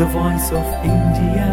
the voice of India.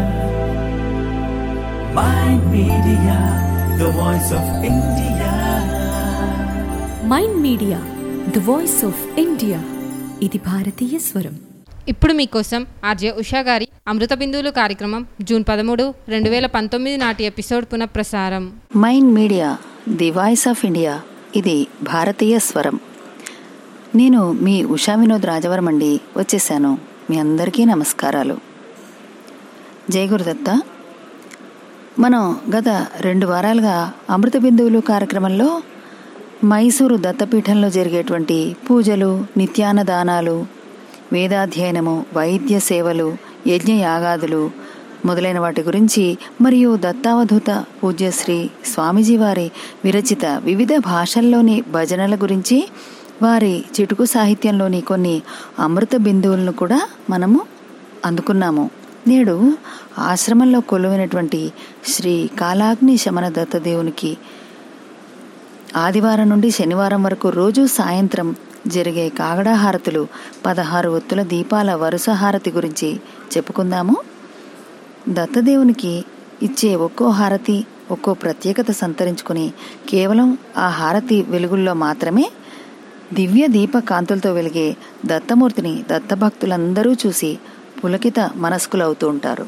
Mind Media, the voice of India. Mind media the voice of India ఇది భారతీయ స్వరం ఇప్పుడు మీకోసం RJ Usha గారి అమృత బిందువులు కార్యక్రమం జూన్ పదమూడు రెండు వేల పంతొమ్మిది నాటి ఎపిసోడ్ పునఃప్రసారం mind media the voice of India ఇది భారతీయ స్వరం నేను మీ ఉషా వినోద్ రాజవరం అండి వచ్చేసాను మీ అందరికీ నమస్కారాలు జై గురుదత్త మనం గత రెండు వారాలుగా అమృత బిందువులు కార్యక్రమంలో మైసూరు దత్తపీఠంలో జరిగేటువంటి పూజలు నిత్యాన్నదానాలు వేదాధ్యయనము వైద్య సేవలు యజ్ఞయాగాదులు మొదలైన వాటి గురించి మరియు దత్తావధూత పూజ్యశ్రీ స్వామీజీ వారి విరచిత వివిధ భాషల్లోని భజనల గురించి వారి చిటుకు సాహిత్యంలోని కొన్ని అమృత బిందువులను కూడా మనము అందుకున్నాము నేడు ఆశ్రమంలో కొలువైనటువంటి శ్రీ కాలాగ్ని శమన దత్తదేవునికి ఆదివారం నుండి శనివారం వరకు రోజు సాయంత్రం జరిగే కాగడా హారతులు పదహారు ఒత్తుల దీపాల వరుస హారతి గురించి చెప్పుకుందాము దత్తదేవునికి ఇచ్చే ఒక్కో హారతి ఒక్కో ప్రత్యేకత సంతరించుకుని కేవలం ఆ హారతి వెలుగుల్లో మాత్రమే దివ్య దీప కాంతులతో వెలిగే దత్తమూర్తిని దత్తభక్తులందరూ చూసి పులకిత మనస్కులవుతూ ఉంటారు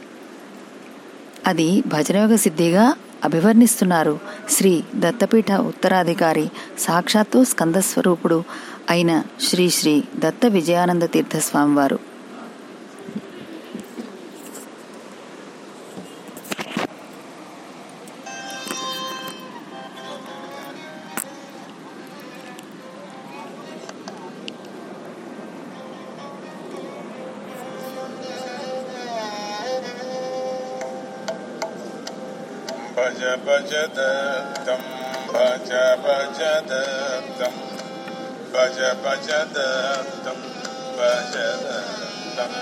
అది భజనయోగ సిద్ధిగా అభివర్ణిస్తున్నారు శ్రీ దత్తపీఠ ఉత్తరాధికారి సాక్షాత్తు స్కందస్వరూపుడు అయిన శ్రీ శ్రీ దత్త విజయానంద తీర్థ స్వామివారు भज भज दत्तं भज भज दत्तं भज भज दत्तं भज दत्तं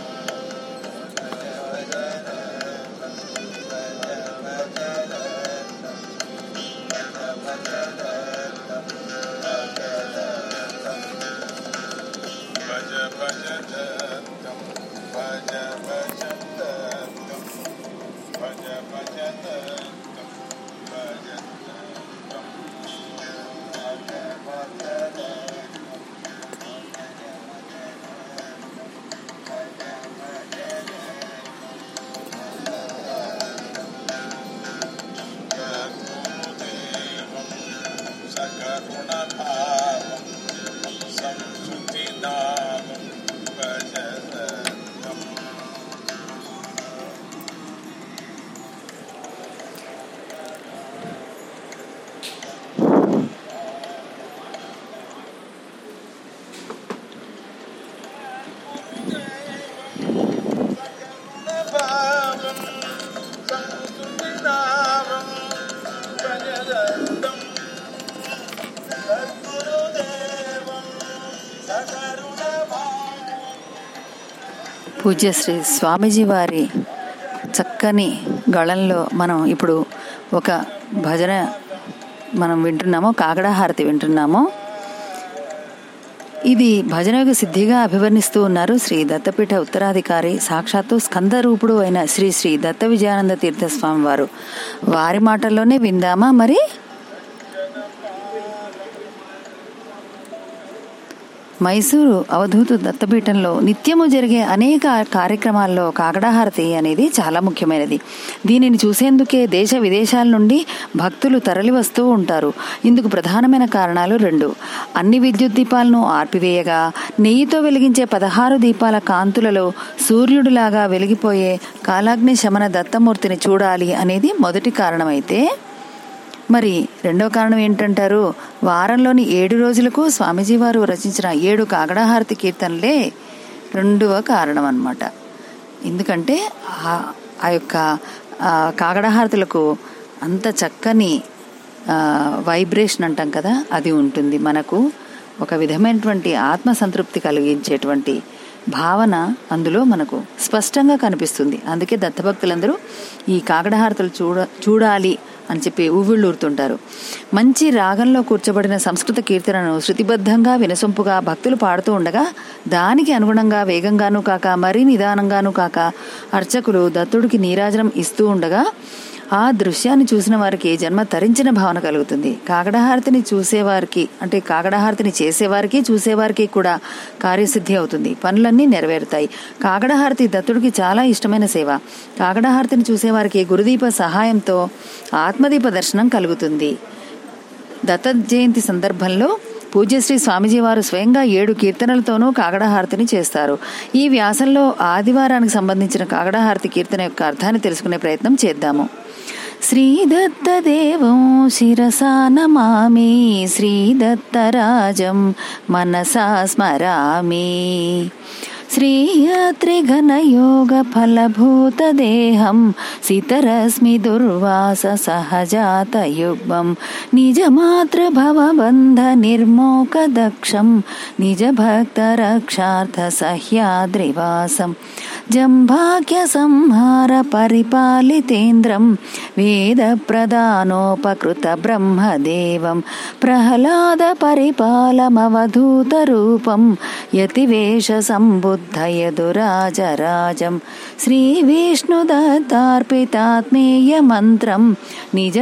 भज भज दत्तं भज भज दत्तं भज भज दत्तं भज दत्तं भज भज दत्तं गुरुदेवं सकरुणभावं संस्कृतिनामं भज दत्तम् భావం సంస్కృతినామం భజదత్తం సద్గురుదేవం సకరుణభావం పూజ్యశ్రీ స్వామీజీ వారి చక్కని గళంలో మనం ఇప్పుడు ఒక భజన మనం వింటున్నాము కాగడా హారతి వింటున్నాము ఇది భజనయోగ సిద్ధిగా అభివర్ణిస్తూ ఉన్నారు శ్రీ దత్తపీఠ ఉత్తరాధికారి సాక్షాత్తు స్కందరూపుడు అయిన శ్రీ శ్రీ దత్త విజయానంద తీర్థ స్వామి వారు వారి మాటల్లోనే విందామా మరి మైసూరు అవధూత దత్తపీఠంలో నిత్యము జరిగే అనేక కార్యక్రమాల్లో కాకడాహారతి అనేది చాలా ముఖ్యమైనది దీనిని చూసేందుకే దేశ విదేశాల నుండి భక్తులు తరలి వస్తూ ఉంటారు ఇందుకు ప్రధానమైన కారణాలు రెండు అన్ని విద్యుత్ దీపాలను ఆర్పివేయగా నెయ్యితో వెలిగించే పదహారు దీపాల కాంతులలో సూర్యుడిలాగా వెలిగిపోయే కాలాగ్ని శమన దత్తమూర్తిని చూడాలి అనేది మొదటి కారణమైతే మరి రెండో కారణం ఏంటంటారు వారంలోని ఏడు రోజులకు స్వామీజీ వారు రచించిన ఏడు కాగడాహారతి కీర్తనలే రెండవ కారణం అన్నమాట ఎందుకంటే ఆ- ఆ యొక్క ఆ, కాగడాహారతులకు అంత చక్కని ఆ, వైబ్రేషన్ అంటాం కదా అది ఉంటుంది మనకు ఒక విధమైనటువంటి ఆత్మ సంతృప్తి కలిగించేటువంటి భావన అందులో మనకు స్పష్టంగా కనిపిస్తుంది అందుకే దత్తభక్తులందరూ ఈ కాకడహారతులు చూడ చూడాలి అని చెప్పి ఊవిళ్ళూరుతుంటారు మంచి రాగంలో కూర్చోబడిన సంస్కృత కీర్తనను శృతిబద్ధంగా వినసొంపుగా భక్తులు పాడుతూ ఉండగా దానికి అనుగుణంగా వేగంగానూ కాక మరీ నిదానంగానూ కాక అర్చకులు దత్తుడికి నీరాజనం ఇస్తూ ఉండగా ఆ దృశ్యాన్ని చూసిన వారికి జన్మ తరించిన భావన కలుగుతుంది కాకడహారతిని చూసేవారికి అంటే కాకడహారతిని చేసేవారికి చూసేవారికి కూడా కార్యసిద్ధి అవుతుంది పనులన్నీ నెరవేరుతాయి కాకడహారతి దత్తుడికి చాలా ఇష్టమైన సేవ కాకడహారతిని చూసేవారికి గురుదీప సహాయంతో ఆత్మదీప దర్శనం కలుగుతుంది దత్త జయంతి సందర్భంలో పూజ్యశ్రీ స్వామిజీ వారు స్వయంగా ఏడు కీర్తనలతోనూ కాగడహారతిని చేస్తారు ఈ వ్యాసంలో ఆదివారానికి సంబంధించిన కాగడహారతి కీర్తన యొక్క అర్థాన్ని తెలుసుకునే ప్రయత్నం చేద్దాము శ్రీదత్తదేవం శిరసా నమామి శ్రీదత్తరాజం మనసా స్మరామి శ్రీయాత్రిఘనయోగఫలభూతదేహం సితరస్మి దుర్వాస సహజాతయుగ్మం నిజమాతృభవబంధ నిర్మోకదక్షం నిజభక్తరక్షార్థ సహ్యాద్రివాసం జంభాగ్య సంహార పరిపాలితేంద్రం వేద ప్రధానోపకృత బ్రహ్మదేవం ప్రహ్లాద పరిపాలమవధూత రూపం యతివేష సంబుద్ధయదురాజరాజం శ్రీ విష్ణుదత్తార్పితాత్మేయ మంత్రం నిజ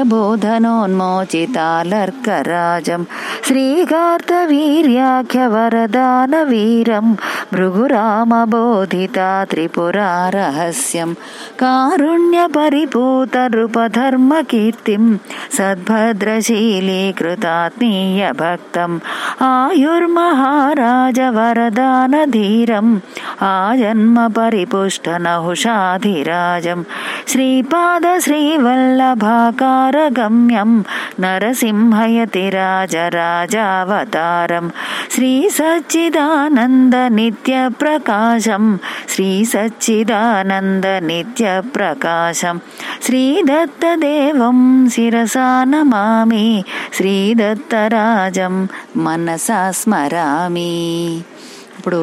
బోధనోన్మోచితాలర్కరాజం శ్రీకార్తవీర్యాఖ్య వరదాన వీరం భృగురామబోధిత త్రిపురా రహస్యం కారుణ్య పరిపూత నృపధర్మ కీర్తిం సద్భద్రశీలీకృతాత్మీయ భక్తం ఆయుర్మహారాజ వరదాన ధీరం ఆజన్మ పరిపుష్ట నహుషాధిరాజం శ్రీపాద శ్రీవల్లభాకార గమ్యం నరసింహయతి రాజరాజావతారం శ్రీ సచ్చిదానంద నిత్య ప్రకాశం శ్రీ సచ్చిదానంద నిత్య ప్రకాశం శ్రీదత్తదేవం శిరసా నమామి శ్రీదత్తరాజం మనసా స్మరామి ఇప్పుడు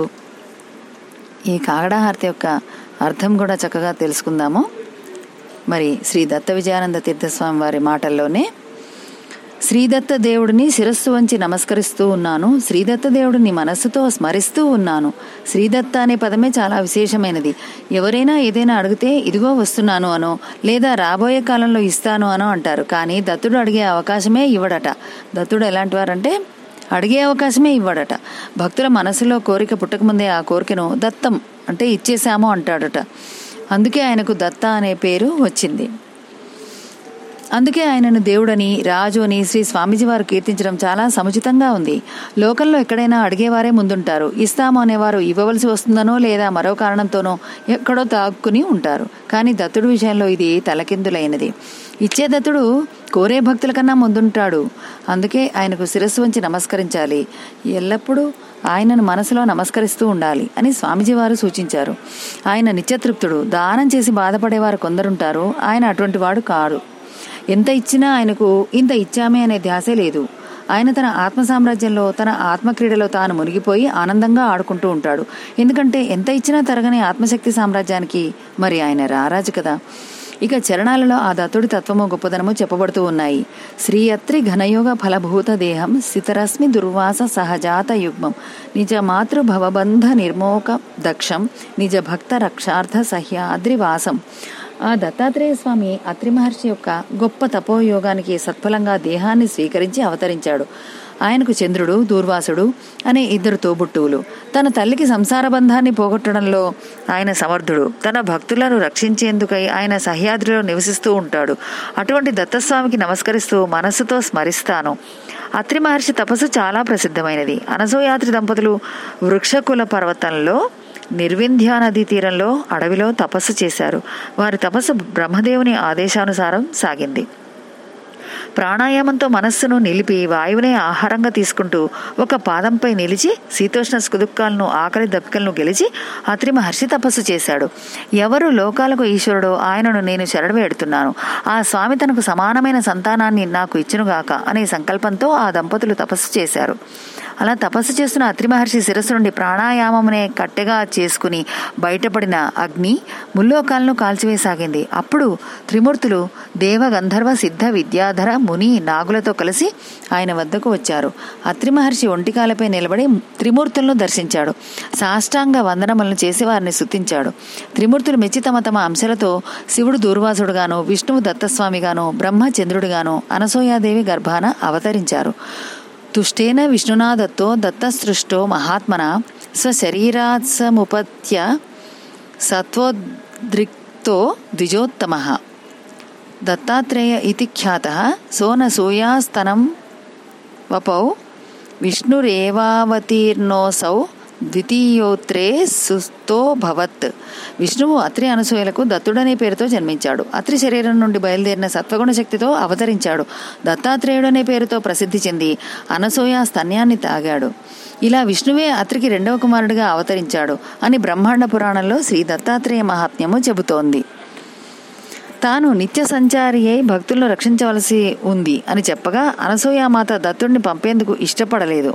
ఈ కాగడాహారతి యొక్క అర్థం కూడా చక్కగా తెలుసుకుందాము మరి శ్రీ దత్త విజయానంద తీర్థస్వామి వారి మాటల్లోనే శ్రీదత్త దేవుడిని శిరస్సు వంచి నమస్కరిస్తూ ఉన్నాను శ్రీదత్త దేవుడిని మనస్సుతో స్మరిస్తూ ఉన్నాను శ్రీదత్త అనే పదమే చాలా విశేషమైనది ఎవరైనా ఏదైనా అడిగితే ఇదిగో వస్తున్నాను అనో లేదా రాబోయే కాలంలో ఇస్తాను అనో అంటారు కానీ దత్తుడు అడిగే అవకాశమే ఇవ్వడట దత్తుడు ఎలాంటి వారంటే అడిగే అవకాశమే ఇవ్వడట భక్తుల మనసులో కోరిక పుట్టకముందే ఆ కోరికను దత్తం అంటే ఇచ్చేశాము అంటాడట అందుకే ఆయనకు దత్త అనే పేరు వచ్చింది అందుకే ఆయనను దేవుడని రాజు అని శ్రీ స్వామీజీ వారు కీర్తించడం చాలా సముచితంగా ఉంది లోకంలో ఎక్కడైనా అడిగేవారే ముందుంటారు ఇస్తాము అనేవారు ఇవ్వవలసి వస్తుందనో లేదా మరో కారణంతోనో ఎక్కడో తాక్కుని ఉంటారు కానీ దత్తుడి విషయంలో ఇది తలకిందులైనది ఇచ్చే దత్తుడు కోరే భక్తుల కన్నా ముందుంటాడు అందుకే ఆయనకు శిరస్సు వంచి నమస్కరించాలి ఎల్లప్పుడూ ఆయనను మనసులో నమస్కరిస్తూ ఉండాలి అని స్వామిజీ వారు సూచించారు ఆయన నిత్యతృప్తుడు దానం చేసి బాధపడేవారు కొందరుంటారు ఆయన అటువంటి వాడు కాడు ఎంత ఇచ్చినా ఆయనకు ఇంత ఇచ్చామే అనే ధ్యాసే లేదు ఆయన తన ఆత్మ సామ్రాజ్యంలో తన ఆత్మక్రీడలో తాను మునిగిపోయి ఆనందంగా ఆడుకుంటూ ఉంటాడు ఎందుకంటే ఎంత ఇచ్చినా తరగని ఆత్మశక్తి సామ్రాజ్యానికి మరి ఆయన రారాజు కదా ఇక చరణాలలో ఆ దత్తుడి తత్వము గొప్పదనము చెప్పబడుతూ ఉన్నాయి శ్రీ అత్రి ఘనయోగ ఫలభూత దేహం సితరస్మి దుర్వాస సహజాత యుగ్మం నిజ మాతృ భవబంధ నిర్మోక దక్షం నిజ భక్త రక్షార్థ సహ్యాద్రివాసం ఆ దత్తాత్రేయ స్వామి అత్రి మహర్షి యొక్క గొప్ప తపోయోగానికి సత్ఫలంగా దేహాన్ని స్వీకరించి అవతరించాడు ఆయనకు చంద్రుడు దూర్వాసుడు అనే ఇద్దరు తోబుట్టువులు తన తల్లికి సంసార బంధాన్ని పోగొట్టడంలో ఆయన సమర్థుడు తన భక్తులను రక్షించేందుకై ఆయన సహ్యాద్రిలో నివసిస్తూ ఉంటాడు అటువంటి దత్తస్వామికి నమస్కరిస్తూ మనస్సుతో స్మరిస్తాను అత్రి మహర్షి తపస్సు చాలా ప్రసిద్ధమైనది అనసూయాత్రి దంపతులు వృక్షకుల పర్వతంలో నిర్వింధ్యా నదీ తీరంలో అడవిలో తపస్సు చేశారు వారి తపస్సు బ్రహ్మదేవుని ఆదేశానుసారం సాగింది ప్రాణాయామంతో మనస్సును నిలిపి వాయువునే ఆహారంగా తీసుకుంటూ ఒక పాదంపై నిలిచి శీతోష్ణ సుదుక్కాలను ఆకలి దప్పికలను గెలిచి అత్రి మహర్షి తపస్సు చేశాడు ఎవరు లోకాలకు ఈశ్వరుడో ఆయనను నేను శరణవేడుతున్నాను ఆ స్వామి తనకు సమానమైన సంతానాన్ని నాకు ఇచ్చునుగాక అనే సంకల్పంతో ఆ దంపతులు తపస్సు చేశారు అలా తపస్సు చేస్తున్న అత్రి మహర్షి శిరస్సు నుండి ప్రాణాయామమునే కట్టెగా చేసుకుని బయటపడిన అగ్ని ముల్లోకాలను కాల్చివేసాగింది అప్పుడు త్రిమూర్తులు దేవ గంధర్వ సిద్ధ విద్యాధర ముని నాగులతో కలిసి ఆయన వద్దకు వచ్చారు అత్రి మహర్షి ఒంటికాలపై నిలబడి త్రిమూర్తులను దర్శించాడు సాష్టాంగ వందనములను చేసి వారిని స్తుతించాడు త్రిమూర్తులు మెచ్చి తమ తమ అంశాలతో శివుడు దూర్వాసుడుగాను విష్ణువు దత్తస్వామిగాను బ్రహ్మ చంద్రుడిగాను అనసూయాదేవి గర్భాన అవతరించారు తుష్టేన విష్ణునా దత్తో దత్తసృష్టో మహాత్మన స్వశరీరాత్ సముపత్య సత్వోద్రిక్తో ద్విజోత్తమ దత్తాత్రేయ ఇతి ఖ్యాత సోనసూయాస్తనం వపౌ విష్ణురేవావతీర్ణోసౌ ద్వితీయోత్రే సుస్థో భవత్ విష్ణువు అత్రి అనసూయలకు దత్తుడనే పేరుతో జన్మించాడు అత్రి శరీరం నుండి బయలుదేరిన సత్వగుణ శక్తితో అవతరించాడు దత్తాత్రేయుడనే పేరుతో ప్రసిద్ధి చెంది అనసూయ స్తన్యాన్ని తాగాడు ఇలా విష్ణువే అత్రికి రెండవ కుమారుడిగా అవతరించాడు అని బ్రహ్మాండ పురాణంలో శ్రీ దత్తాత్రేయ మహాత్మ్యము చెబుతోంది తాను నిత్య సంచారి అయి భక్తులను రక్షించవలసి ఉంది అని చెప్పగా అనసూయామాత దత్తుడిని పంపేందుకు ఇష్టపడలేదు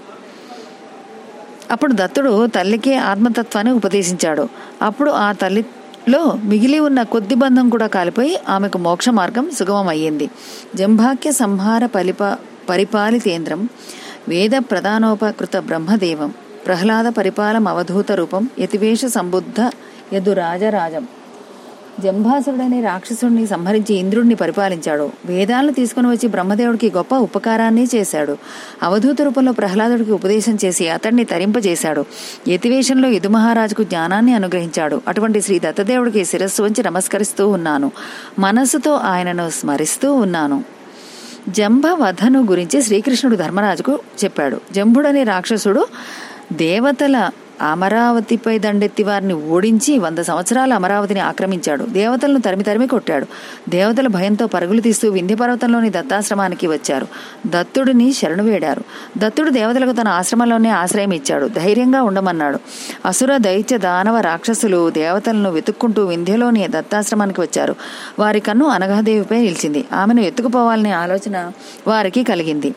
అప్పుడు దత్తుడు తల్లికే ఆత్మతత్వాన్ని ఉపదేశించాడు అప్పుడు ఆ తల్లిలో మిగిలి ఉన్న కొద్ది బంధం కూడా కాలిపోయి ఆమెకు మోక్ష మార్గం సుగమమయ్యింది జంభాక్య సంహార పరిపా పరిపాలితేంద్రం వేద ప్రధానోపకృత బ్రహ్మదేవం ప్రహ్లాద పరిపాలం అవధూత రూపం యతివేష సంబుద్ధ యదు రాజరాజం జంభాసురుడనే రాక్షసుడిని సంహరించి ఇంద్రుడిని పరిపాలించాడు వేదాలను తీసుకుని వచ్చి బ్రహ్మదేవుడికి గొప్ప ఉపకారాన్ని చేశాడు అవధూత రూపంలో ప్రహ్లాదుడికి ఉపదేశం చేసి అతన్ని తరింపజేశాడు యతివేషంలో యదుమహారాజుకు జ్ఞానాన్ని అనుగ్రహించాడు అటువంటి శ్రీ దత్తదేవుడికి శిరస్సు వంచి నమస్కరిస్తూ ఉన్నాను మనస్సుతో ఆయనను స్మరిస్తూ ఉన్నాను జంబవధను గురించి శ్రీకృష్ణుడు ధర్మరాజుకు చెప్పాడు జంభుడనే రాక్షసుడు దేవతల అమరావతిపై దండెత్తి వారిని ఓడించి వంద సంవత్సరాల అమరావతిని ఆక్రమించాడు దేవతలను తరిమి తరిమి కొట్టాడు దేవతల భయంతో పరుగులు తీస్తూ వింధ్య పర్వతంలోని దత్తాశ్రమానికి వచ్చారు దత్తుడిని శరణు వేడారు దత్తుడు దేవతలకు తన ఆశ్రమంలోనే ఆశ్రయం ఇచ్చాడు ధైర్యంగా ఉండమన్నాడు అసుర దైత్య దానవ రాక్షసులు దేవతలను వెతుక్కుంటూ వింధ్యలోని దత్తాశ్రమానికి వచ్చారు వారి కన్ను అనఘాదేవిపై నిలిచింది ఆమెను ఎత్తుకుపోవాలనే ఆలోచన వారికి కలిగింది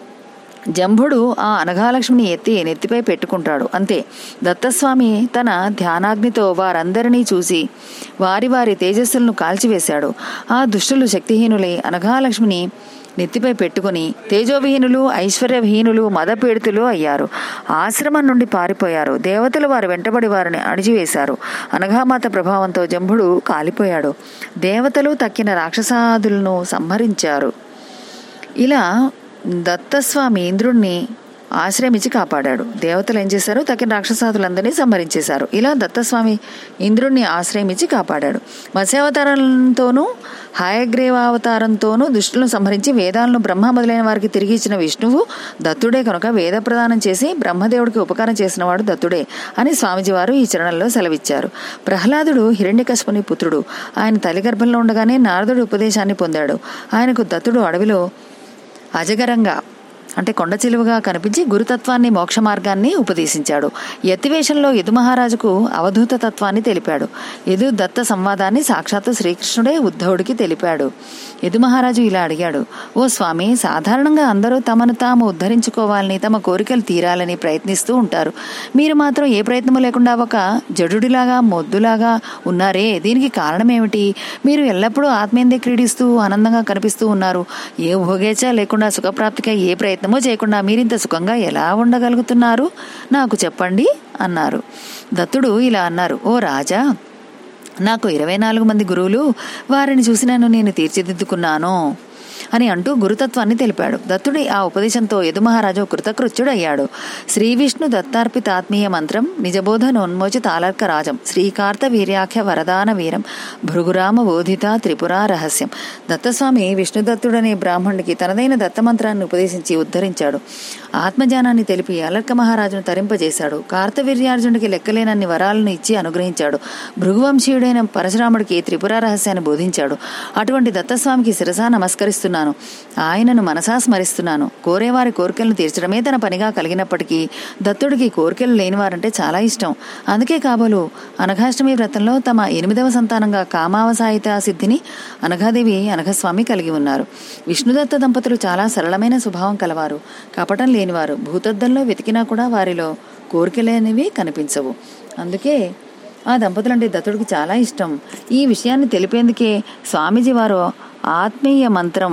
జంభుడు ఆ అనఘాలక్ష్మిని ఎత్తి నెత్తిపై పెట్టుకుంటాడు అంతే దత్తస్వామి తన ధ్యానాగ్నితో వారందరినీ చూసి వారి వారి తేజస్సులను కాల్చివేశాడు ఆ దుష్టులు శక్తిహీనులై అనఘాలక్ష్మిని నెత్తిపై పెట్టుకుని తేజోవిహీనులు ఐశ్వర్యవిహీనులు మదపీడితులు అయ్యారు ఆశ్రమం నుండి పారిపోయారు దేవతలు వారు వెంటబడి వారిని అణిచివేశారు అనఘామాత ప్రభావంతో జంభుడు కాలిపోయాడు దేవతలు తక్కిన రాక్షసాదులను సంహరించారు ఇలా దత్తస్వామి ఇంద్రుణ్ణి ఆశ్రమించి కాపాడాడు దేవతలు ఏం చేశారు తగిన రాక్షసాదులందరినీ సంహరించేశారు ఇలా దత్తస్వామి ఇంద్రుణ్ణి ఆశ్రయించి కాపాడాడు మత్స్యావతారంతోనూ హయగ్రీవావతారంతోనూ దుష్టులను సంహరించి వేదాలను బ్రహ్మ మొదలైన వారికి తిరిగి ఇచ్చిన విష్ణువు దత్తుడే కనుక వేద ప్రదానం చేసి బ్రహ్మదేవుడికి ఉపకారం చేసినవాడు దత్తుడే అని స్వామిజీ వారు ఈ చరణంలో సెలవిచ్చారు ప్రహ్లాదుడు హిరణ్యకశపుని పుత్రుడు ఆయన తల్లి గర్భంలో ఉండగానే నారదుడు ఉపదేశాన్ని పొందాడు ఆయనకు దత్తుడు అడవిలో అజగరంగా అంటే కొండ చిలువగా కనిపించి గురుతత్వాన్ని మోక్ష మార్గాన్ని ఉపదేశించాడు యతివేషంలో యదు మహారాజుకు అవధూత తత్వాన్ని తెలిపాడు యదు దత్త సంవాదాన్ని సాక్షాత్తు శ్రీకృష్ణుడే ఉద్ధవుడికి తెలిపాడు యదు మహారాజు ఇలా అడిగాడు ఓ స్వామి సాధారణంగా అందరూ తమను తాము ఉద్ధరించుకోవాలని తమ కోరికలు తీరాలని ప్రయత్నిస్తూ ఉంటారు మీరు మాత్రం ఏ ప్రయత్నము లేకుండా ఒక జడుడిలాగా మొద్దులాగా ఉన్నారే దీనికి కారణం ఏమిటి మీరు ఎల్లప్పుడూ ఆత్మీయందే క్రీడిస్తూ ఆనందంగా కనిపిస్తూ ఉన్నారు ఏ భోగేచ్ఛ లేకుండా సుఖప్రాప్తికై ఏ ప్రయత్నమో చేయకుండా మీరింత సుఖంగా ఎలా ఉండగలుగుతున్నారు నాకు చెప్పండి అన్నారు దత్తుడు ఇలా అన్నారు ఓ రాజా నాకు ఇరవై నాలుగు మంది గురువులు వారిని చూసి నన్ను నేను తీర్చిదిద్దుకున్నాను అని అంటూ గురుతత్వాన్ని తెలిపాడు దత్తుడి ఆ ఉపదేశంతో యదుమహారాజు కృతకృత్యుడయ్యాడు శ్రీ విష్ణు దత్తార్పిత ఆత్మీయ మంత్రం నిజబోధ నోన్మోచి తాళర్క రాజం శ్రీకార్త వీర్యాఖ్య వరదాన వీరం భృగురామ బోధిత త్రిపురా రహస్యం దత్తస్వామి విష్ణుదత్తుడనే బ్రాహ్మణుడికి తనదైన దత్తమంత్రాన్ని ఉపదేశించి ఉద్ధరించాడు ఆత్మజ్ఞానాన్ని తెలిపి అలర్క మహారాజును తరింపజేశాడు కార్తవీర్యార్జునుడికి లెక్కలేనన్ని వరాలను ఇచ్చి అనుగ్రహించాడు భృగువంశీయుడైన పరశురాముడికి త్రిపుర రహస్యాన్ని బోధించాడు అటువంటి దత్తస్వామికి శిరసా నమస్కరిస్తున్నాడు చేస్తున్నాను ఆయనను మనసా స్మరిస్తున్నాను కోరేవారి కోరికలను తీర్చడమే తన పనిగా కలిగినప్పటికీ దత్తుడికి కోరికలు లేనివారంటే చాలా ఇష్టం అందుకే కాబోలు అనఘాష్టమి వ్రతంలో తమ ఎనిమిదవ సంతానంగా కామావసాయిత సిద్ధిని అనఘాదేవి అనఘస్వామి కలిగి ఉన్నారు విష్ణుదత్త దంపతులు చాలా సరళమైన స్వభావం కలవారు కపటం లేనివారు భూతద్దంలో వెతికినా కూడా వారిలో కోరికలేనివి కనిపించవు అందుకే ఆ దంపతులంటే దత్తుడికి చాలా ఇష్టం ఈ విషయాన్ని తెలిపేందుకే స్వామీజీ వారు ఆత్మీయ మంత్రం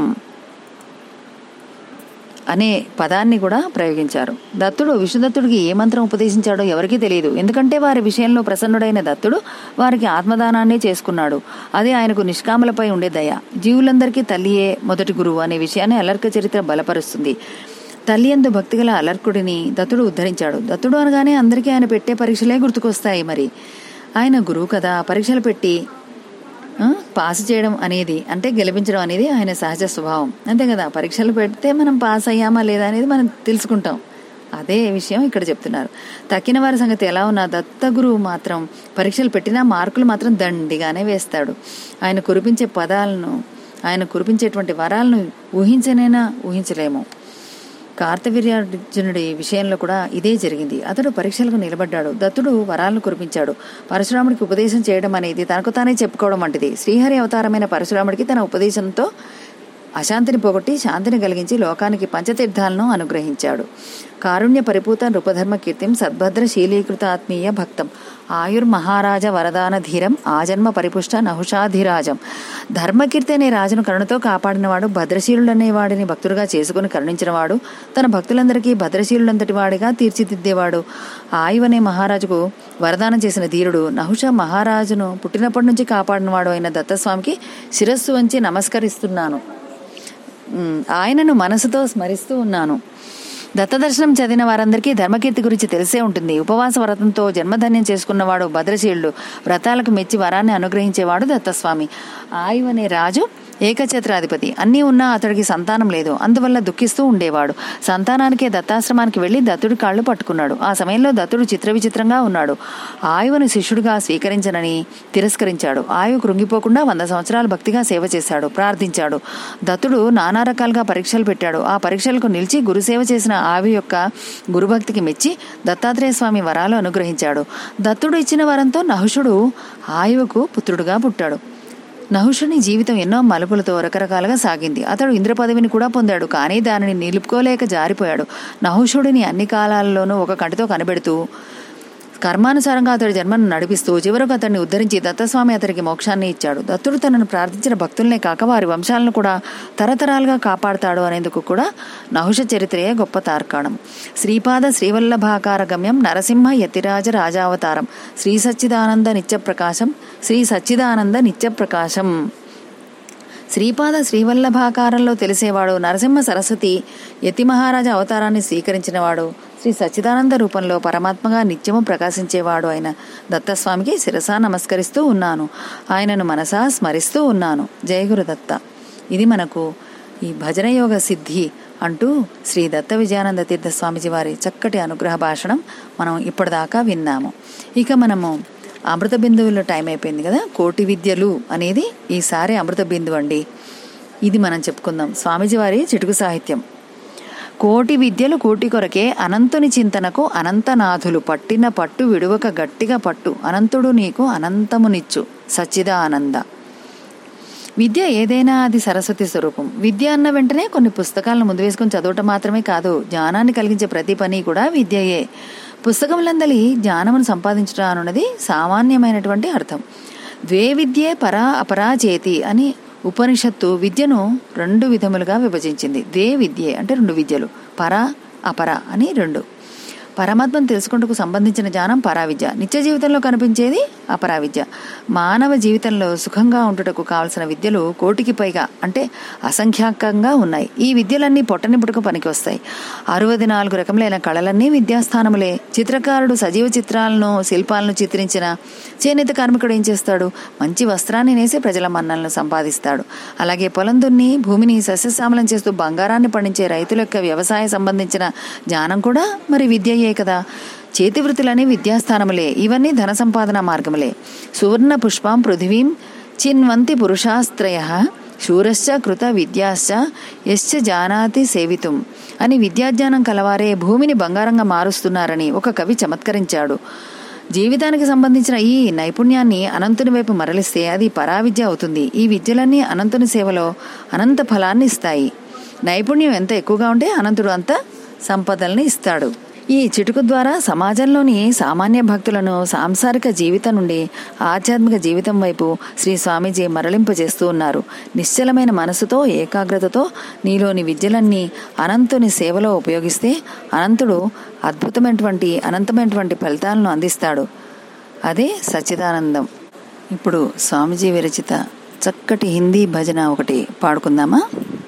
అనే పదాన్ని కూడా ప్రయోగించారు దత్తుడు విష్ణుదత్తుడికి ఏ మంత్రం ఉపదేశించాడో ఎవరికీ తెలియదు ఎందుకంటే వారి విషయంలో ప్రసన్నుడైన దత్తుడు వారికి ఆత్మదానాన్నే చేసుకున్నాడు అదే ఆయనకు నిష్కామలపై ఉండే దయ జీవులందరికీ తల్లియే మొదటి గురువు అనే విషయాన్ని అలర్క చరిత్ర బలపరుస్తుంది తల్లి ఎందు భక్తిగల అలర్కుడిని దత్తుడు ఉద్ధరించాడు దత్తుడు అనగానే అందరికీ ఆయన పెట్టే పరీక్షలే గుర్తుకొస్తాయి మరి ఆయన గురువు కదా పరీక్షలు పెట్టి ఆ, పాస్ చేయడం అనేది అంటే గెలిపించడం అనేది ఆయన సహజ స్వభావం అంతే కదా పరీక్షలు పెడితే మనం పాస్ అయ్యామా లేదా అనేది మనం తెలుసుకుంటాం అదే విషయం ఇక్కడ చెప్తున్నారు తక్కిన వారి సంగతి ఎలా ఉన్నా దత్త గురువు మాత్రం పరీక్షలు పెట్టినా మార్కులు మాత్రం దండిగానే వేస్తాడు ఆయన కురిపించే పదాలను ఆయన కురిపించేటువంటి వరాలను ఊహించనైనా ఊహించలేము కార్తవీర్యార్జునుడి విషయంలో కూడా ఇదే జరిగింది అతడు పరీక్షలకు నిలబడ్డాడు దత్తుడు వరాలను కురిపించాడు పరశురాముడికి ఉపదేశం చేయడం అనేది తనకు తానే చెప్పుకోవడం వంటిది శ్రీహరి అవతారమైన పరశురాముడికి తన ఉపదేశంతో అశాంతిని పోగొట్టి శాంతిని కలిగించి లోకానికి పంచతీర్థాలను అనుగ్రహించాడు కారుణ్య పరిపూత నృపధర్మ కీర్తిం సద్భద్ర శీలీకృత ఆత్మీయ భక్తం ఆయుర్ మహారాజ వరదాన ధీరం ఆజన్మ పరిపుష్ట నహుషాధిరాజం ధర్మకీర్తి అనే రాజును కరుణతో కాపాడినవాడు భద్రశీలుడనే వాడిని భక్తుడుగా చేసుకుని కరుణించినవాడు తన భక్తులందరికీ భద్రశీలుడంతటి వాడిగా తీర్చిదిద్దేవాడు ఆయువు అనే మహారాజుకు వరదానం చేసిన ధీరుడు నహుష మహారాజును పుట్టినప్పటి నుంచి కాపాడినవాడు అయిన దత్తస్వామికి శిరస్సు వంచి నమస్కరిస్తున్నాను ఉమ్, ఆయనను మనసుతో స్మరిస్తూ ఉన్నాను దత్తదర్శనం చదివిన వారందరికీ ధర్మకీర్తి గురించి తెలిసే ఉంటుంది ఉపవాస వ్రతంతో జన్మధన్యం చేసుకున్నవాడు భద్రశీలుడు వ్రతాలకు మెచ్చి వరాన్ని అనుగ్రహించేవాడు దత్తస్వామి ఆయు అనే రాజు ఏకఛత్రాధిపతి అన్నీ ఉన్నా అతడికి సంతానం లేదు అందువల్ల దుఃఖిస్తూ ఉండేవాడు సంతానానికే దత్తాశ్రమానికి వెళ్లి దత్తుడి కాళ్ళు పట్టుకున్నాడు ఆ సమయంలో దత్తుడు చిత్ర విచిత్రంగా ఉన్నాడు ఆయువును శిష్యుడిగా స్వీకరించనని తిరస్కరించాడు ఆయువు కృంగిపోకుండా వంద సంవత్సరాలు భక్తిగా సేవ చేశాడు ప్రార్థించాడు దత్తుడు నానా రకాలుగా పరీక్షలు పెట్టాడు ఆ పరీక్షలకు నిలిచి గురుసేవ చేసిన ఆవి యొక్క గురుభక్తికి మెచ్చి దత్తాత్రేయ స్వామి వరాలు అనుగ్రహించాడు దత్తుడు ఇచ్చిన వరంతో నహుషుడు ఆయువుకు పుత్రుడుగా పుట్టాడు నహుషుని జీవితం ఎన్నో మలుపులతో రకరకాలుగా సాగింది అతడు ఇంద్ర పదవిని కూడా పొందాడు కానీ దానిని నిలుపుకోలేక జారిపోయాడు నహుషుడిని అన్ని కాలాల్లోనూ ఒక కంటితో కనబెడుతూ కర్మానుసారంగా అతడి జన్మను నడిపిస్తూ చివరకు అతన్ని ఉద్ధరించి దత్తస్వామి అతడికి మోక్షాన్ని ఇచ్చాడు దత్తుడు తనను ప్రార్థించిన భక్తులనే కాక వారి వంశాలను కూడా తరతరాలుగా కాపాడుతాడు అనేందుకు కూడా నహుష చరిత్రయే గొప్ప తార్కాణం శ్రీపాద శ్రీవల్లభాకార గమ్యం నరసింహ యతిరాజ రాజావతారం శ్రీ సచ్చిదానంద నిత్యప్రకాశం శ్రీ సచ్చిదానంద నిత్యప్రకాశం శ్రీపాద శ్రీవల్లభాకారంలో తెలిసేవాడు నరసింహ సరస్వతి యతి మహారాజా అవతారాన్ని స్వీకరించినవాడు శ్రీ సచ్చిదానంద రూపంలో పరమాత్మగా నిత్యము ప్రకాశించేవాడు అయిన దత్తస్వామికి శిరసా నమస్కరిస్తూ ఉన్నాను ఆయనను మనసా స్మరిస్తూ ఉన్నాను జయగురు దత్త ఇది మనకు ఈ భజన యోగ సిద్ధి అంటూ శ్రీ దత్త విజయానంద తీర్థ స్వామిజీ వారి చక్కటి అనుగ్రహ భాషణం మనం ఇప్పటిదాకా విన్నాము ఇక మనము అమృత బిందువుల టైం అయిపోయింది కదా కోటి విద్యలు అనేది ఈసారి అమృత బిందువు అండి ఇది మనం చెప్పుకుందాం స్వామీజీ వారి చిటుకు సాహిత్యం కోటి విద్యలు కోటి కొరకే అనంతుని చింతనకు అనంతనాథులు పట్టిన పట్టు విడువక గట్టిగా పట్టు అనంతుడు నీకు అనంతమునిచ్చు సచ్చిదానంద విద్య ఏదైనా అది సరస్వతి స్వరూపం విద్య అన్న వెంటనే కొన్ని పుస్తకాలను ముందు వేసుకొని చదవటం మాత్రమే కాదు జ్ఞానాన్ని కలిగించే ప్రతి పని కూడా విద్యయే పుస్తకములందలి జ్ఞానమును సంపాదించడం అన్నది సామాన్యమైనటువంటి అర్థం ద్వే విద్యే పరా అపరా చేతి అని ఉపనిషత్తు విద్యను రెండు విధములుగా విభజించింది ద్వే విద్యే అంటే రెండు విద్యలు పర అపర అని రెండు పరమాత్మను తెలుసుకుంటకు సంబంధించిన జ్ఞానం పరావిద్య నిత్య జీవితంలో కనిపించేది అపరావిద్య మానవ జీవితంలో సుఖంగా ఉండుటకు కావలసిన విద్యలు కోటికి పైగా అంటే అసంఖ్యాకంగా ఉన్నాయి ఈ విద్యలన్నీ పొట్టనిపుటకు పనికి వస్తాయి అరవది నాలుగు రకములైన కళలన్నీ విద్యాస్థానములే చిత్రకారుడు సజీవ చిత్రాలను శిల్పాలను చిత్రించిన చేనేత కార్మికుడు ఏం చేస్తాడు మంచి వస్త్రాన్ని నేసి ప్రజల మన్నలను సంపాదిస్తాడు అలాగే పొలం దున్ని భూమిని సస్యశ్యామలం చేస్తూ బంగారాన్ని పండించే రైతుల యొక్క వ్యవసాయ సంబంధించిన జ్ఞానం కూడా మరి విద్యయే కదా చేతి వృత్తులనే విద్యాస్థానములే ఇవన్నీ ధన సంపాదన మార్గములే సువర్ణ పుష్పం పృథివీం చిన్వంతి పురుషాస్త్రయ శూరశ్చ కృత విద్యాశ్చ యశ్చ జానాతి సేవితుం అని విద్యాజ్ఞానం కలవారే భూమిని బంగారంగా మారుస్తున్నారని ఒక కవి చమత్కరించాడు జీవితానికి సంబంధించిన ఈ నైపుణ్యాన్ని అనంతుని వైపు మరలిస్తే అది పరావిద్య అవుతుంది ఈ విద్యలన్నీ అనంతుని సేవలో అనంత ఫలాన్ని ఇస్తాయి నైపుణ్యం ఎంత ఎక్కువగా ఉంటే అనంతుడు అంత సంపదల్ని ఇస్తాడు ఈ చిటుకు ద్వారా సమాజంలోని సామాన్య భక్తులను సాంసారిక జీవితం నుండి ఆధ్యాత్మిక జీవితం వైపు శ్రీ స్వామీజీ మరలింపజేస్తూ ఉన్నారు నిశ్చలమైన మనసుతో ఏకాగ్రతతో నీలోని విద్యలన్నీ అనంతుని సేవలో ఉపయోగిస్తే అనంతుడు అద్భుతమైనటువంటి అనంతమైనటువంటి ఫలితాలను అందిస్తాడు అదే సచ్చిదానందం ఇప్పుడు స్వామీజీ విరచిత చక్కటి హిందీ భజన ఒకటి పాడుకుందామా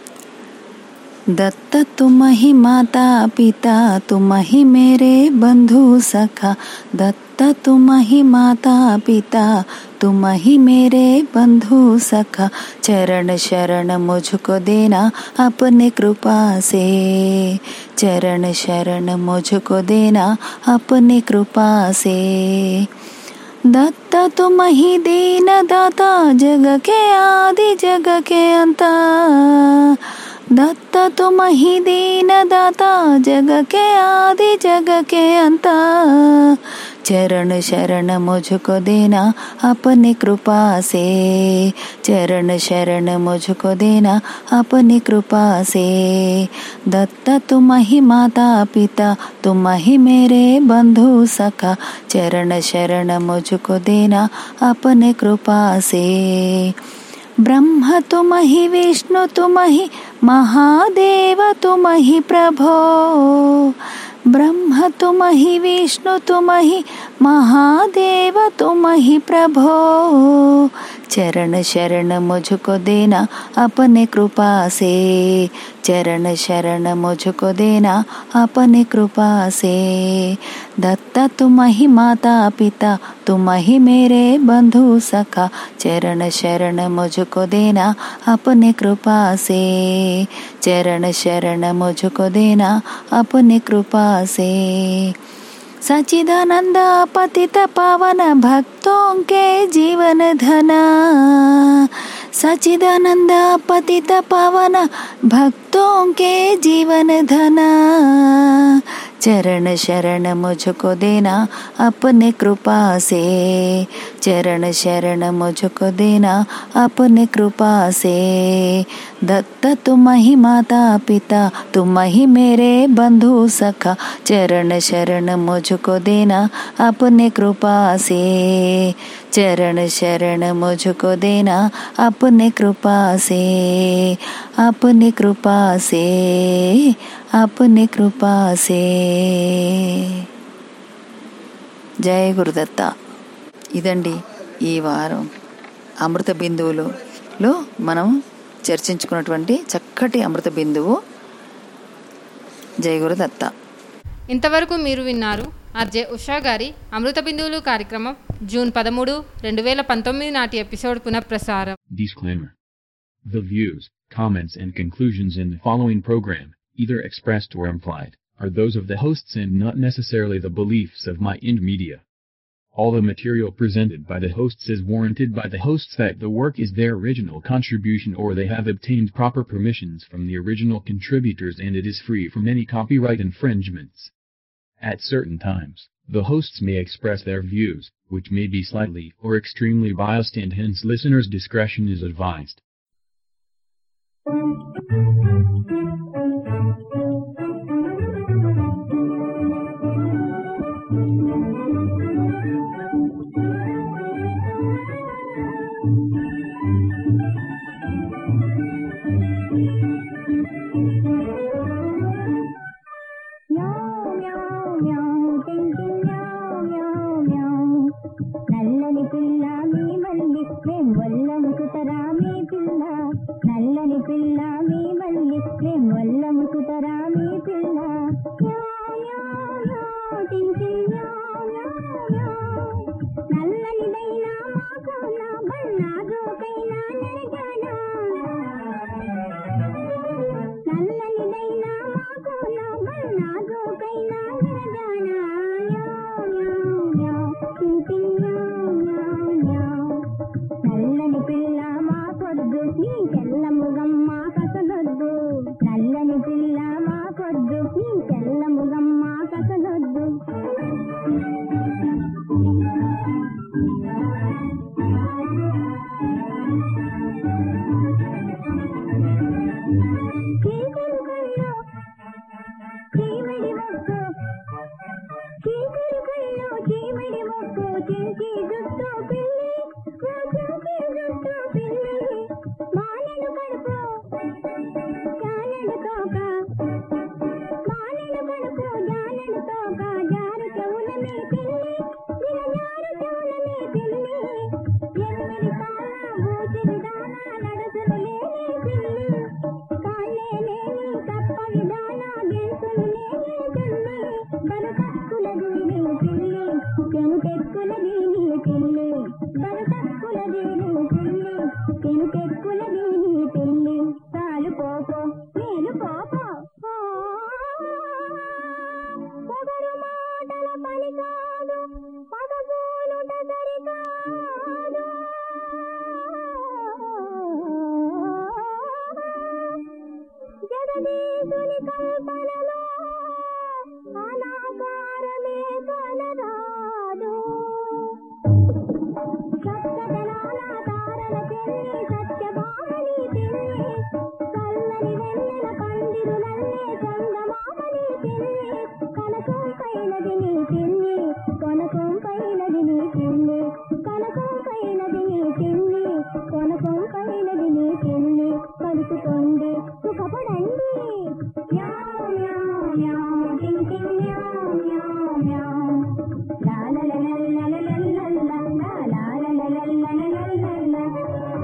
दत्त तुम ही माता पिता तुम ही मेरे बंधु सखा दत्त तुम ही माता पिता तुम ही मेरे बंधु सखा चरण शरण मुझको देना अपने कृपा से चरण शरण मुझको देना अपने कृपा से दत्त तुम ही दीन दाता जग के आदि जग के अंता दत्त तुम ही दीन दाता जग के आदि जग के अंता चरण शरण मुझको देना अपनी कृपा से चरण शरण मुझको देना अपनी कृपा से दत्त तुम ही माता पिता तुम ही मेरे बंधु सखा चरण शरण मुझको देना अपने कृपा से ब्रह्म तुम ही विष्णु तुम ही महादेव तुम ही प्रभो ब्रह्म तुम ही विष्णु तुम ही महादेव तुम ही प्रभो चरण शरण मुझको देना अपने कृपा से चरण शरण मुझको देना अपने कृपा से दत्त तुम ही माता पिता तुम ही मेरे बंधु सखा चरण शरण मुझको देना अपने कृपा से चरण शरण मुझको देना अपने कृपा से सचिदानंद पतित पावन भक्तों के जीवन धना सचिदानंद पतित पावन भक्तों के जीवन धना चरण शरण मुझको देना अपने कृपा से चरण शरण मुझको देना अपने कृपा से दत्त तुम ही माता पिता तुम ही मेरे बंधु सखा चरण शरण मुझको देना अपने कृपा से चरण शरण मुझको देना अपने कृपा से अपने कृपा से अपने कृपा से జయ గురుదత్త ఇదండి ఈ వారం అమృత బిందువులలో మనం చర్చించుకున్నటువంటి చక్కటి అమృత బిందువు జయ గురుదత్త ఇంతవరకు మీరు విన్నారు ఆర్జే ఉషా గారి అమృత బిందువులు కార్యక్రమం జూన్ పదమూడు రెండు వేల పంతొమ్మిది నాటి ఎపిసోడ్ పునఃప్రసారం Disclaimer. The views, comments, and conclusions in the following program, either expressed or implied, are those of the hosts and not necessarily the beliefs of My Ind Media. All the material presented by the hosts is warranted by the hosts that the work is their original contribution or they have obtained proper permissions from the original contributors and it is free from any copyright infringements. At certain times, the hosts may express their views, which may be slightly or extremely biased and hence listeners' discretion is advised. నల్లని పిల్ల మీ మల్లి మేం వల్లముకుతరా మీ పిల్ల నల్లని పిల్ల మీ మల్లి మేం వల్లముకుతరా మీ పిల్ల నల్లనిదైనా మాకున్నా బన్నాజోకైనా నెరగానా నల్లనిదైనా మాకున్నా బన్నాజోకైనా నెరగానా నల్లని పిల్ల మా పొద్దు నీ తెల్లముగమ్మ కసలొద్దు నల్లని పిల్ల మా పొద్దు నీ తెల్లముగమ్మ కసలొద్దు చీకటి కళ్ళు చీమిడి ముక్కు చీకటి కళ్ళు చీమిడి ముక్కు చించి జుట్టు పిల్లి ఓ చించి జుట్టు పిల్లి మానెడు కడుపు జానెడు తోక మానెడు కడుపు జానెడు తోక జారు చెవుల మీ పిల్లి దిన జారు చెవుల మీ పిల్లి ఎనిమిది కాళ్ళ బూచిడి దానా నడుసులు లేని పిల్లి కాళ్ళే లేని కప్ప విధాన గెంతులు లేని పిల్లి బరుకక్కులది నీ పిల్లి కెనుకెక్కులది నీ పిల్లి బరుకక్కులది నీ పిల్లి కెనుకెక్కులది నీ పిల్లి తాలు పోపో నేను పోపో పొగరు మాటల పని కాదు పగబోలుట సరికాదు జగదీశుని కల్పనలో అనాకారమే కలరాదు సప్తదళాల తారల చెల్లి సత్యభామని పిల్లి చల్లని వెన్నెల పందిరులల్లే చందమామని పిల్లి కనకం పైనది నీ పిల్లి కొనకం పైనది నీ పిల్లి కనకం పైనది నీ పిల్లి కొనకం పైనది నీ పిల్లి కలుసుకోండి సుఖపడండి మ్యావ్ మ్యావ్ మ్యావ్ టింగ్ టింగ్ మ్యావ్ మ్యావ్ మ్యావ్ లా లా లా లా లా లా లా లా లా లా లా లా లా లా లా లా లా లా.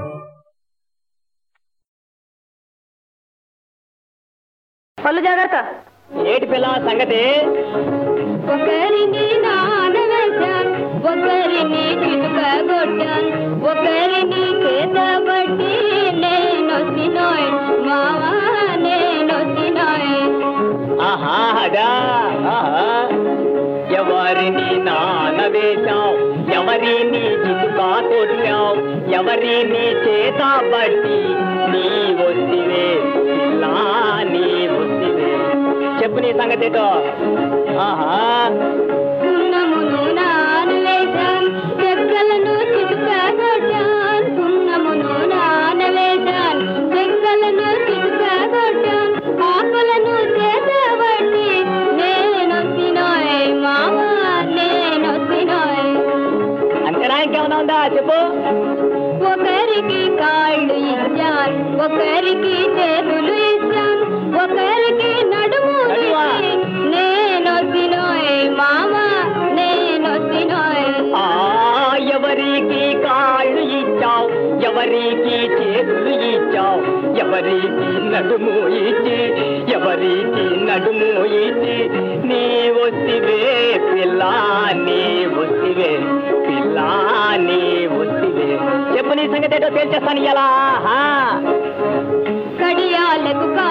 పళ్ళు జాగ్రత్త ఏటి పిల్ల సంగతి ఒకరిని నానవేశాను ఒకరిని చిటుక కొట్టాను ఒకరిని చేత బట్టి నేను సినోయ్ మావా నేను సినోయ్ ఆహా అదా ఆహా ఎవరిని నానవేశాం ఎవరిని చితుకా కొట్టాం ఎవరిని చేత బట్టి నీ వస్తివే పిల్లా నీ వస్తివే చెప్పు నీ సంగతి ఏంటో ఆహా సున్నమును నానవేశాను చెక్కలను చిటుక కొట్టాను సున్నమును నానవేశాను చెక్కలను చిటుక కొట్టాను ఆకులను చేత బట్టి నేను సినోయ్ మావా నేను సినోయ్ అంతేనా ఇంకేమైనా ఉందా చెప్పు ఒకరికి కాళ్ళు ఇచ్చాను ఒకరికి చేతులు ఇచ్చాను ఒకరికి నడుము నడుమా? ఇచ్చి నేను సినోయ్ మామ నేను సినోయ్ ఆ ఎవరికి కాళ్ళు ఇచ్చావు ఎవరికి చేతులు ఇచ్చావు ఎవరికి నడుము ఇచ్చి ఎవరికి నడుము ఇచ్చి నీ వస్తివే పిల్ల నీ వస్తివే పిల్ల నీ వస్తివే చెప్పు నీ సంగతి ఏంటో తేల్చేస్తాను ఇలా కడియాలకు